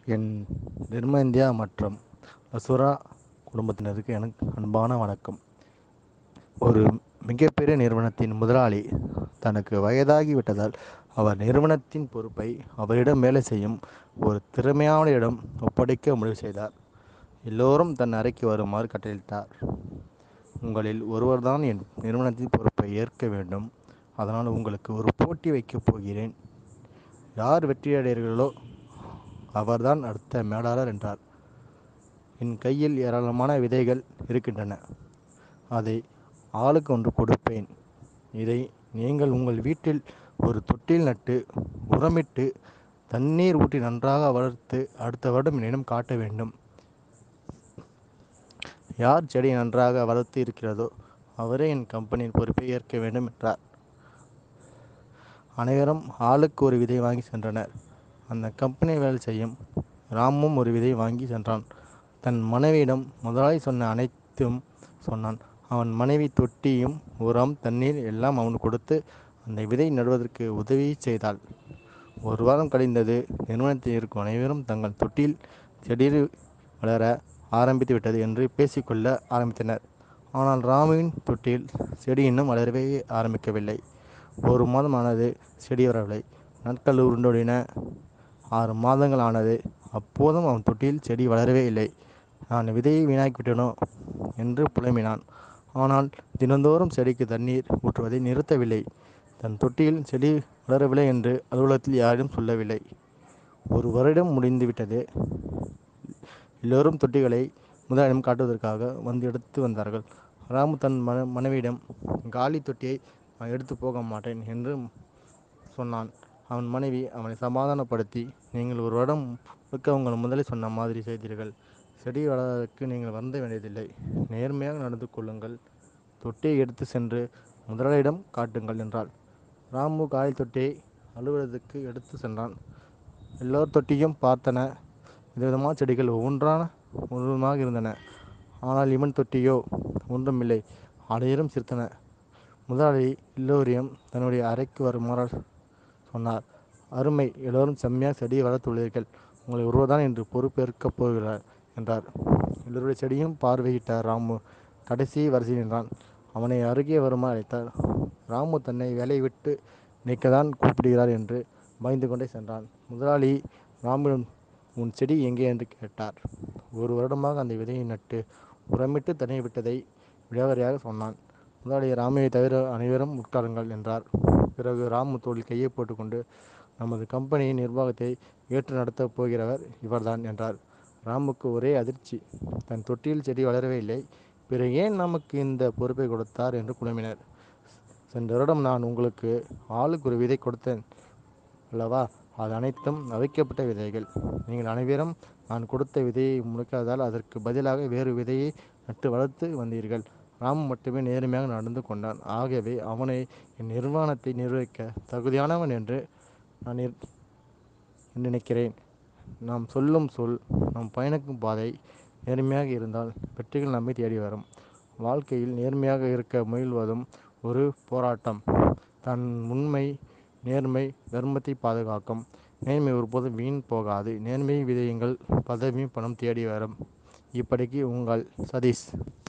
என் நிர்மந்தியா மற்றும் அசுரா குடும்பத்தினருக்கு எனக்கு அன்பான வணக்கம் ஒரு மிகப்பெரிய நிறுவனத்தின் முதலாளி தனக்கு வயதாகி விட்டதால் அவர் நிறுவனத்தின் பொறுப்பை அவரிடம் வேலை செய்யும் ஒரு திறமையானவரிடம் ஒப்படைக்க முடிவு செய்தார் எல்லோரும் தன் அறைக்கு வருமாறு கட்டளையிட்டார் உங்களில் ஒருவர்தான் என் நிறுவனத்தின் பொறுப்பை ஏற்க வேண்டும் அதனால் உங்களுக்கு ஒரு போட்டி வைக்கப் போகிறேன் யார் வெற்றியடைகிறீர்களோ அவர்தான் அடுத்த மேலாளர் என்றார் என் கையில் ஏராளமான விதைகள் இருக்கின்றன அதை ஆளுக்கு ஒன்று கொடுப்பேன் இதை நீங்கள் உங்கள் வீட்டில் ஒரு தொட்டில் நட்டு உரமிட்டு தண்ணீர் ஊற்றி நன்றாக வளர்த்து அடுத்த வருடம் என்னிடம் காட்ட வேண்டும் யார் செடி நன்றாக வளர்த்து இருக்கிறதோ அவரே என் கம்பெனியின் பொறுப்பை ஏற்க வேண்டும் என்றார் அனைவரும் ஆளுக்கு ஒரு விதை வாங்கி சென்றனர் அந்த கம்பெனி வேலை செய்யும் ராமும் ஒரு விதை வாங்கி சென்றான் தன் மனைவியிடம் முதலாளி சொன்ன அனைத்தும் சொன்னான் அவன் மனைவி தொட்டியும் உரம் தண்ணீர் எல்லாம் அவன் கொடுத்து அந்த விதை நடுவதற்கு உதவி செய்தாள் ஒரு வாரம் கழிந்தது நிறுவனத்தில் இருக்கும் அனைவரும் தங்கள் தொட்டியில் செடியில் வளர ஆரம்பித்து விட்டது என்று பேசிக்கொள்ள ஆரம்பித்தனர் ஆனால் ராமுவின் தொட்டியில் செடி இன்னும் வளரவே ஆரம்பிக்கவில்லை ஒரு மாதம் ஆனது செடி வரவில்லை நாட்கள் உருண்டோடின ஆறு மாதங்கள் ஆனது அப்போதும் அவன் தொட்டியில் செடி வளரவே இல்லை நான் விதையை வீணாக்கிவிட்டனோ என்று புலம்பினான் ஆனால் தினந்தோறும் செடிக்கு தண்ணீர் ஊற்றுவதை நிறுத்தவில்லை தன் தொட்டியில் செடி வளரவில்லை என்று அலுவலகத்தில் யாரிடம் சொல்லவில்லை ஒரு வருடம் முடிந்துவிட்டது எல்லோரும் தொட்டிகளை முதலிடம் காட்டுவதற்காக வந்து எடுத்து வந்தார்கள் ராமு தன் மன மனைவியிடம் காலி தொட்டியை நான் எடுத்து போக மாட்டேன் என்று சொன்னான் அவன் மனைவி அவனை சமாதானப்படுத்தி நீங்கள் ஒரு வருடம் முழுக்க உங்கள் முதலில் சொன்ன மாதிரி செய்தீர்கள் செடி வளர்வதற்கு நீங்கள் வருந்த வேண்டியதில்லை நேர்மையாக நடந்து கொள்ளுங்கள் தொட்டியை எடுத்து சென்று முதலாளியிடம் காட்டுங்கள் என்றாள் ராமு காய் தொட்டியை அலுவலகத்துக்கு எடுத்து சென்றான் எல்லோர் தொட்டியும் பார்த்தன விதவிதமான செடிகள் ஒவ்வொன்றான ஒன்றுமாக இருந்தன ஆனால் இவன் தொட்டியோ ஒன்றுமில்லை அனைவரும் சிரித்தன முதலாளி எல்லோரையும் தன்னுடைய அறைக்கு வருமாறு சொன்னார் அருமை எல்லோரும் செம்மையாக செடியை வளர்த்துள்ளீர்கள் உங்களை ஒருவர்தான் என்று பொறுப்பேற்கப் போகிறார் என்றார் எல்லோருடைய செடியும் பார்வையிட்டார் ராமு கடைசி வரிசையில் நின்றான் அவனை அருகே வருமாறு அழைத்தார் ராமு தன்னை வேலையை விட்டு நீக்கத்தான் கூப்பிடுகிறார் என்று பயந்து கொண்டே சென்றான் முதலாளி ராமுவிடம் உன் செடி எங்கே என்று கேட்டார் ஒரு வருடமாக அந்த விதையை நட்டு உரமிட்டு தண்ணீர் விட்டதை விடாவரியாக சொன்னான் முதலாளி ராமுவை தவிர அனைவரும் உட்காருங்கள் என்றார் பிறகு ராமு தோளில் கையை போட்டுக்கொண்டு நமது கம்பெனியின் நிர்வாகத்தை ஏற்று நடத்தப் போகிறவர் இவர்தான் என்றார் ராமுக்கு ஒரே அதிர்ச்சி தன் தொட்டியில் செடி வளரவே இல்லை பிறகு ஏன் நமக்கு இந்த பொறுப்பை கொடுத்தார் என்று குழம்பினர் சென்ற வருடம் நான் உங்களுக்கு ஆளுக்கு ஒரு விதை கொடுத்தேன் அல்லவா அது அனைத்தும் அவைக்கப்பட்ட விதைகள் நீங்கள் அனைவரும் நான் கொடுத்த விதையை முழுக்காததால் அதற்கு பதிலாக வேறு விதையை நட்டு வளர்த்து வந்தீர்கள் ராம் மட்டுமே நேர்மையாக நடந்து கொண்டான் ஆகவே அவனை என் நிர்வாணத்தை நிர்வகிக்க தகுதியானவன் என்று நான் நிர்- நினைக்கிறேன் நாம் சொல்லும் சொல் நாம் பயணிக்கும் பாதை நேர்மையாக இருந்தால் வெற்றிகள் நம்மை தேடி வரும் வாழ்க்கையில் நேர்மையாக இருக்க முயல்வதும் ஒரு போராட்டம் தன் உண்மை நேர்மை தர்மத்தை பாதுகாக்கும் நேர்மை ஒருபோதும் வீண் போகாது நேர்மையை விதையுங்கள் பதவியும் பணம் தேடி வரும் இப்படிக்கு உங்கள் சதீஷ்